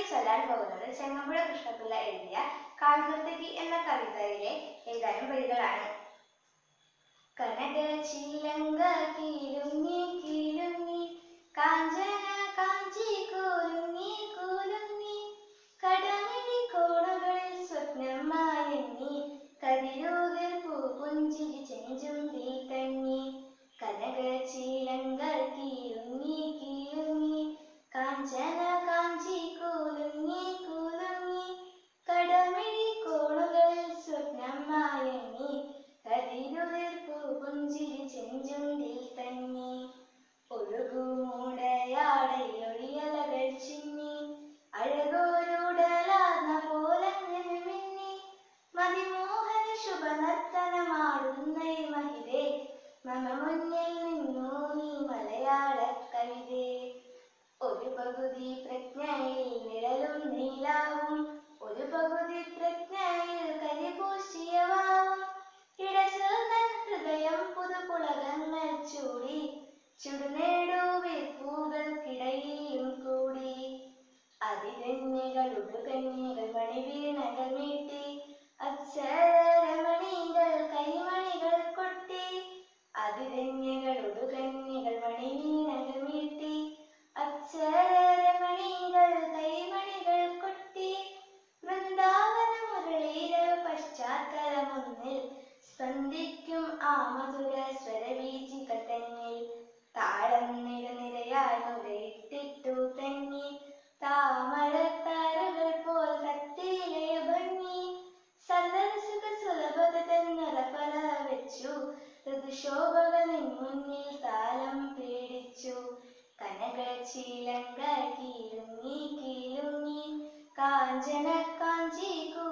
ചൊല്ലാൻ പോകുന്നത് ചെങ്ങമ്പുഴ കൃഷ്ണപിള്ള എഴുതിയ കാൽനർത്തകി എന്ന കവിതയിലെ ഏതാനും വരികളാണ് കനക ചിലങ്ക കീലുങ്ങി കീലുങ്ങി കാഞ്ചന കാഞ്ചി കൂലുങ്ങി കൂലുങ്ങി കടമിഴി കോണുകളിൽ സ്വപ്നമായെണ്ണി കതിരൂതിൽ പൂപുഞ്ചിരി ചെഞ്ചുണ്ടിൽ തങ്ങി കനക ചിലങ്ക കീലുങ്ങി കീലുങ്ങി കാഞ്ചന കാഞ്ചി കൂലുങ്ങി കൂലുങ്ങി കടമിഴി കോണുകളിൽ സ്വപ്നമായെണ്ണി കതിരുതിർ പൂപുഞ്ചിരി ചെഞ്ചുണ്ടിൽ തങ്ങി ഒഴുകുമൂടയാടയൊഴിയലകൾ ചിന്നി അഴകോരുടലാർന്ന പോലങ്ങനെ മിന്നി മതിമോഹന ശുഭനർത്തനമാടുന്ന ഈ മഹിതേ മമ മുന്നിൽ നിന്നു നീ മലയാള കവിതേ ഒരു പകുതി പ്രജ്ഞയിൽ നിഴലും നീലാവും ഒരു പകുതി പ്രജ്ഞയിൽ കരിപൂശിയവാവും ഇടചേർന്നൻ ഹൃദയം പുതുപുളകങ്ങൾ ചൂടി ചുടുനേടുവിപ്പൂകൾക്കിടയിലും കൂടി അതികന്യകൾ ഉടുകന്യകൾ മണിവീണകൾ മീട്ടി അക്ഷരമണികൾ കൈമണികൾ കൊട്ടി അതികന്യകൾ ഉടുകന്യകൾ മണിവീണകൾ മീട്ടി അക്ഷരമണികൾ കൈമണികൾ കൊട്ടി വൃന്ദാവന മുരളീര പശ്ചാത്തലമൊന്നിൽ സ്പന്ദിക്കും ആ മധുര സ്വരവീചികൾ തന്നിൽ താളം നിരനിരയായി മുരയിട്ടിട്ടു തങ്ങി താമരത്താരകൾ പോൽ തത്തിയിലെ ഭംഗി സല്ലസുഖ സുലഭത തന്നിറപ്പല വെച്ചു ഋതുശോഭകൾ നിൻ മുന്നിൽ താലം പീഡിച്ചു കനക ചീലങ്ക കീലുങ്ങി കീലുങ്ങി കാഞ്ചന കാഞ്ചി കൂ